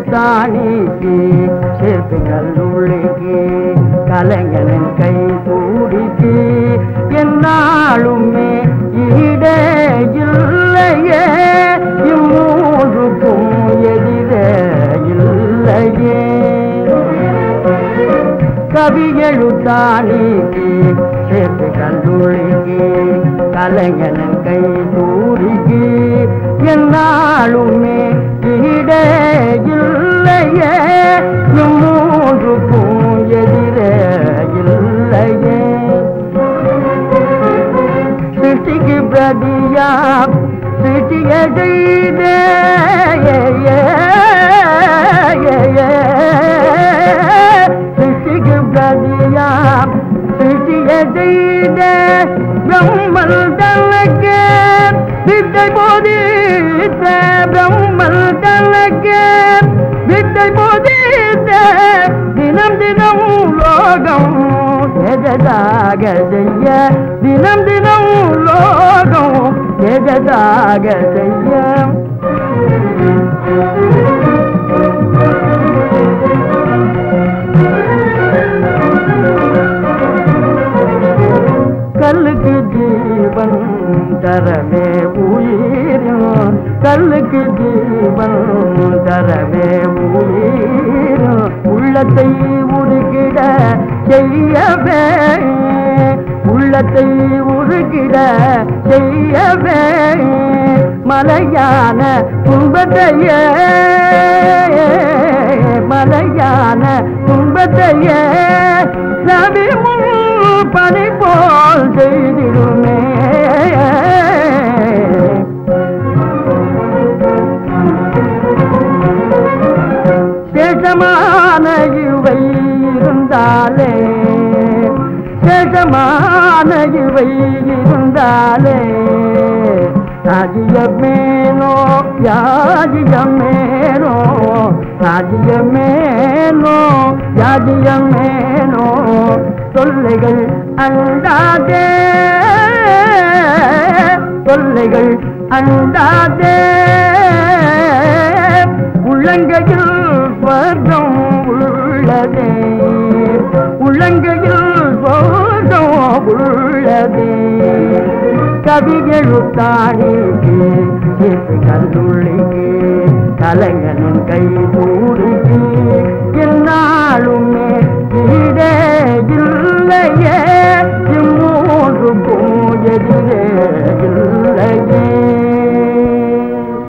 எழுத்தாணிக்கு சேர்த்து கல்லுள்ளிக்கு கலைஞனின் கை கூடிக்கு என்னாலுமே ஈடே இல்லையே இம்மூன்றுக்கும் எதிரே இல்லையே கவி எழுத்தாணிக்கு சேர்த்து கல்லூரிக்கு கலைஞனின் கை தூரிக்கு என்னாலுமே ஈடே இல்லையே இம்மூன்றுக்கும் எதிரே இல்லையே சிட்டிக்கு பிரதியா சிட்டிய செய்தே சிட்டிக்கு பிரதியா சிட்டிய செய்தே பிரம்மல் தனக்கு வித்தை போதித்த பிரம்மல் தனக்கு வித்தை போதித்த தினம் தினம் லோகம் எததாக செய்ய தினம் தினம் லோகம் எததாக செய்ய கல்லுக்கு ஜீவன் தரவே உயிரும் கல்லுக்கு ஜீவன் தரவே உயிரும் உள்ளத்தை உருகிட செய்யவே உள்ளத்தை உருகிட செய்யவே மலையான துன்பத்தையே மலையான துன்பத்தையே ரவி முன் பனி போல் செய்திடுமே சேஷமான இவை இருந்தாலே சேஷமான இவை இருந்தாலே ராஜ்யமேனோ யாஜ்யமேனோ ராஜ்யமேனோ யாஜ்யமேனோ தொல்லைகள் அண்டாதே தொல்லைகள் அண்டாதே உள்ளங்கையில் ஸ்வர்க்கம் உள்ளதே உள்ளங்கையில் ஸ்வர்க்கம் உள்ளதே கவிகளுத்தாணிக்கு சேர்த்து கல்லுள்ளிக்கு கலைஞனின் கை கூடிக்கு என்னாலுமே ஈடே இல்லையே இம்மூன்றுக்கும் எதிரே இல்லை